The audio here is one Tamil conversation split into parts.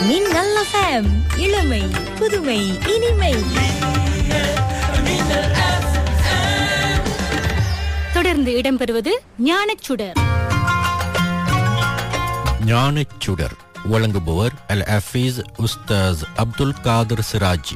மின்னல் FM இளமை புதுமை இனிமை தொடர்ந்து இடம்பெறுவது ஞானச்சுடர் ஞானச்சுடர் வழங்குபவர் அல் ஹஃபீஸ் உஸ்தாஸ் அப்துல் காதர் சிராஜி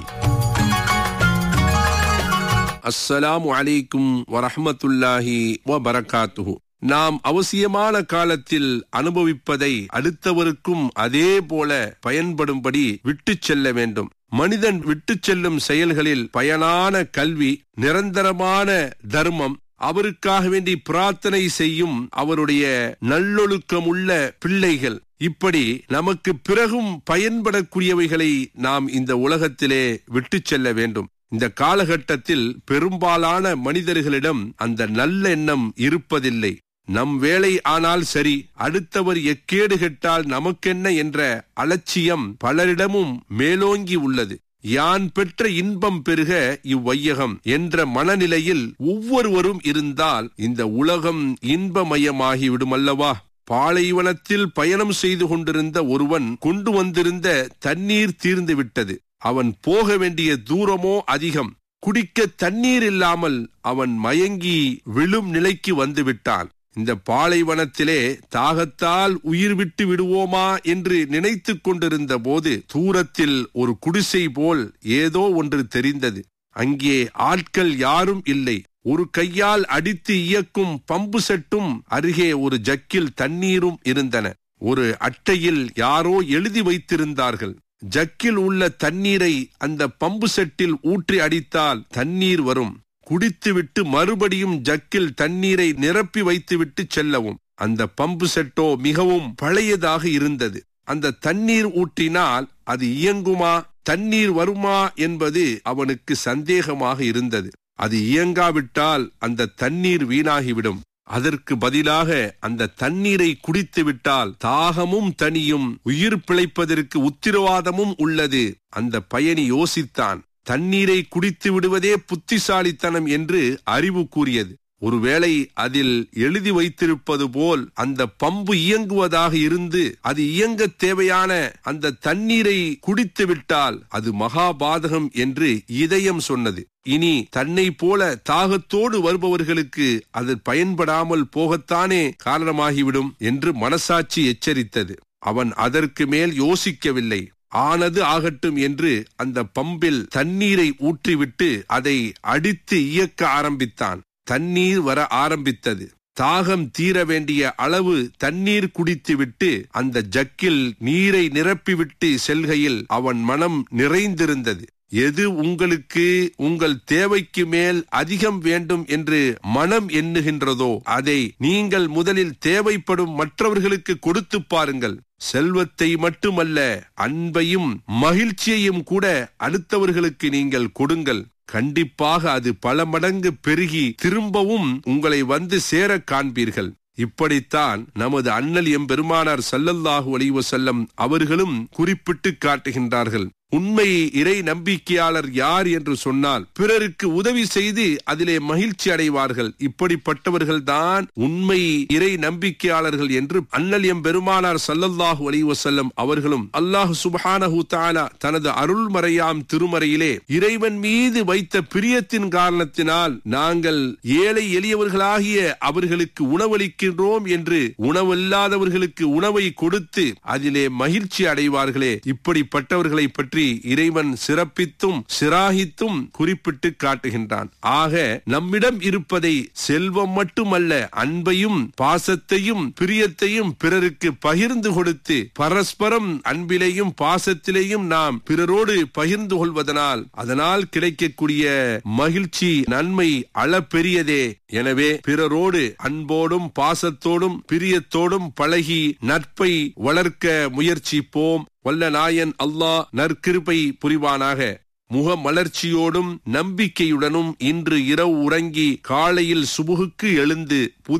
அஸ்ஸலாமு அலைக்கும் வரஹ்மத்துல்லாஹி வபரகாத்துஹு நாம் அவசியமான காலத்தில் அனுபவிப்பதை அடுத்தவருக்கும் அதே போல பயன்படும்படி விட்டுச் செல்ல வேண்டும் மனிதன் விட்டுச் செல்லும் செயல்களில் பயனான கல்வி நிரந்தரமான தர்மம் அவருக்காக வேண்டி பிரார்த்தனை செய்யும் அவருடைய நல்லொழுக்கமுள்ள பிள்ளைகள் இப்படி நமக்கு பிறகும் பயன்படக்கூடியவைகளை நாம் இந்த உலகத்திலே விட்டுச் செல்ல வேண்டும் இந்த காலகட்டத்தில் பெரும்பாலான மனிதர்களிடம் அந்த நல்ல எண்ணம் இருப்பதில்லை நம் வேலை ஆனால் சரி அடுத்தவர் எக்கேடு கெட்டால் நமக்கென்ன என்ற அலட்சியம் பலரிடமும் மேலோங்கி உள்ளது யான் பெற்ற இன்பம் பெருக இவ்வையகம் என்ற மனநிலையில் ஒவ்வொருவரும் இருந்தால் இந்த உலகம் இன்பமயமாகி விடுமல்லவா பாலைவனத்தில் பயணம் செய்து கொண்டிருந்த ஒருவன் கொண்டு வந்திருந்த தண்ணீர் தீர்ந்து விட்டது அவன் போக வேண்டிய தூரமோ அதிகம் குடிக்க தண்ணீர் இல்லாமல் அவன் மயங்கி விழும் நிலைக்கு வந்து விட்டான் இந்த பாலைவனத்திலே தாகத்தால் உயிர் விட்டு விடுவோமா என்று நினைத்துக் கொண்டிருந்த போது தூரத்தில் ஒரு குடிசை போல் ஏதோ ஒன்று தெரிந்தது அங்கே ஆட்கள் யாரும் இல்லை ஒரு கையால் அடித்து இயக்கும் பம்பு செட்டும் அருகே ஒரு ஜக்கில் தண்ணீரும் இருந்தன ஒரு அட்டையில் யாரோ எழுதி வைத்திருந்தார்கள் ஜக்கில் உள்ள தண்ணீரை அந்த பம்பு செட்டில் ஊற்றி அடித்தால் தண்ணீர் வரும் குடித்துவிட்டு மறுபடியும் ஜக்கில் தண்ணீரை நிரப்பி வைத்துவிட்டு செல்லவும் அந்த பம்பு செட்டோ மிகவும் பழையதாக இருந்தது அந்த தண்ணீர் ஊற்றினால் அது இயங்குமா தண்ணீர் வருமா என்பது அவனுக்கு சந்தேகமாக இருந்தது அது இயங்காவிட்டால் அந்த தண்ணீர் வீணாகிவிடும் அதற்கு பதிலாக அந்த தண்ணீரை குடித்து விட்டால் தாகமும் தனியும் உயிர் பிழைப்பதற்கு உத்திரவாதமும் உள்ளது அந்த பயணி யோசித்தான் தண்ணீரை குடித்து விடுவதே புத்திசாலித்தனம் என்று அறிவு கூறியது ஒருவேளை அதில் எழுதி வைத்திருப்பது போல் அந்த பம்பு இயங்குவதாக இருந்து அது இயங்க தேவையான அந்த தண்ணீரை குடித்து விட்டால் அது மகாபாதகம் என்று இதயம் சொன்னது இனி தன்னை போல தாகத்தோடு வருபவர்களுக்கு அது பயன்படாமல் போகத்தானே காரணமாகிவிடும் என்று மனசாட்சி எச்சரித்தது அவன் அதற்கு மேல் யோசிக்கவில்லை ஆனது ஆகட்டும் என்று அந்த பம்பில் தண்ணீரை ஊற்றிவிட்டு அதை அடித்து இயக்க ஆரம்பித்தான் தண்ணீர் வர ஆரம்பித்தது தாகம் தீர வேண்டிய அளவு தண்ணீர் குடித்துவிட்டு அந்த ஜக்கில் நீரை நிரப்பிவிட்டு செல்கையில் அவன் மனம் நிறைந்திருந்தது எது உங்களுக்கு உங்கள் தேவைக்கு மேல் அதிகம் வேண்டும் என்று மனம் எண்ணுகின்றதோ அதை நீங்கள் முதலில் தேவைப்படும் மற்றவர்களுக்கு கொடுத்து பாருங்கள் செல்வத்தை மட்டுமல்ல அன்பையும் மகிழ்ச்சியையும் கூட அடுத்தவர்களுக்கு நீங்கள் கொடுங்கள் கண்டிப்பாக அது பல மடங்கு பெருகி திரும்பவும் உங்களை வந்து சேர காண்பீர்கள் இப்படித்தான் நமது அண்ணல் எம்பெருமானார் சல்லல்லாஹு அலைவ செல்லம் அவர்களும் குறிப்பிட்டு காட்டுகின்றார்கள் உண்மை இறை நம்பிக்கையாளர் யார் என்று சொன்னால் பிறருக்கு உதவி செய்து அதிலே மகிழ்ச்சி அடைவார்கள் இப்படிப்பட்டவர்கள் தான் உண்மை இறை நம்பிக்கையாளர்கள் என்று அண்ணல் எம் பெருமானார் சல்லல்லாஹு அலைவசல்லம் அவர்களும் அல்லாஹு சுபஹானஹு தாலா தனது அருள்மறையாம் திருமறையிலே இறைவன் மீது வைத்த பிரியத்தின் காரணத்தினால் நாங்கள் ஏழை எளியவர்களாகிய அவர்களுக்கு உணவளிக்கின்றோம் என்று உணவில்லாதவர்களுக்கு உணவை கொடுத்து அதிலே மகிழ்ச்சி அடைவார்களே இப்படிப்பட்டவர்களை பற்றி இறைவன் சிறப்பித்தும் சிராகித்தும் குறிப்பிட்டு காட்டுகின்றான் ஆக நம்மிடம் இருப்பதை செல்வம் மட்டுமல்ல அன்பையும் பாசத்தையும் பிரியத்தையும் பிறருக்கு பகிர்ந்து கொடுத்து பரஸ்பரம் அன்பிலேயும் பாசத்திலேயும் நாம் பிறரோடு பகிர்ந்து கொள்வதனால் அதனால் கிடைக்கக்கூடிய மகிழ்ச்சி நன்மை அளப்பெரியதே எனவே பிறரோடு அன்போடும் பாசத்தோடும் பிரியத்தோடும் பழகி நட்பை வளர்க்க முயற்சிப்போம் வல்ல நாயன் அல்லாஹ் நற்கிருப்பை புரிவானாக முக மலர்ச்சியோடும் நம்பிக்கையுடனும் இன்று இரவு உறங்கி காலையில் சுபுகுக்கு எழுந்து